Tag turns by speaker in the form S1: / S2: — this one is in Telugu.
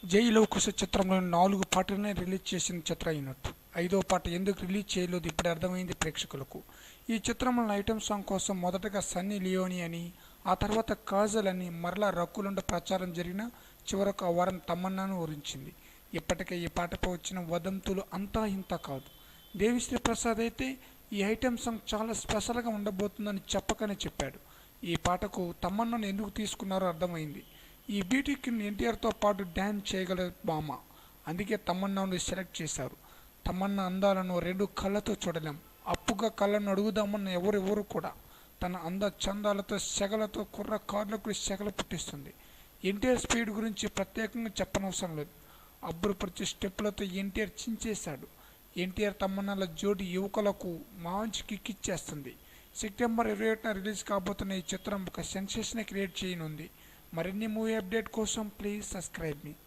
S1: జై లవకుశ చిత్రంలోని నాలుగు పాటలనే రిలీజ్ చేసిన చిత్ర యూనిట్ ఐదో పాట ఎందుకు రిలీజ్ చేయలేదు ఇప్పుడు అర్థమైంది ప్రేక్షకులకు ఈ చిత్రంలోని ఐటెం సాంగ్ కోసం మొదటగా సన్నీ లియోని అని ఆ తర్వాత కాజల్ అని మరలా రక్కులుండ ప్రచారం జరిగిన చివరకు ఆ వారం తమన్నాను ఊరించింది ఇప్పటికే ఈ పాటపై వచ్చిన వదంతులు అంతా ఇంత కాదు దేవిశ్రీ ప్రసాద్ అయితే ఈ ఐటెం సాంగ్ చాలా స్పెషల్గా ఉండబోతుందని చెప్పకనే చెప్పాడు ఈ పాటకు తమన్నాను ఎందుకు తీసుకున్నారో అర్థమైంది ఈ బీటీకి ఎన్టీఆర్తో పాటు డ్యాన్స్ చేయగల బామ అందుకే తమన్నాను సెలెక్ట్ చేశారు తమన్నా అందాలను రెండు కళ్ళతో చూడలేం అప్పుగా కళ్ళను అడుగుదామన్న ఎవరెవరు కూడా తన అంద చందాలతో సెగలతో కుర్ర కార్లకు సెగలు పుట్టిస్తుంది ఎన్టీఆర్ స్పీడ్ గురించి ప్రత్యేకంగా చెప్పనవసరం లేదు అబ్బురుపరిచే స్టెప్పులతో ఎన్టీఆర్ చించేశాడు ఎన్టీఆర్ తమ్మన్నాల జోడి యువకులకు మంచి కిక్కిచ్చేస్తుంది సెప్టెంబర్ ఇరవై ఒకటిన రిలీజ్ కాబోతున్న ఈ చిత్రం ఒక సెన్సేషన్ క్రియేట్ చేయనుంది మరిన్ని మూవీ అప్డేట్ కోసం ప్లీజ్ సబ్స్క్రైబ్ మీ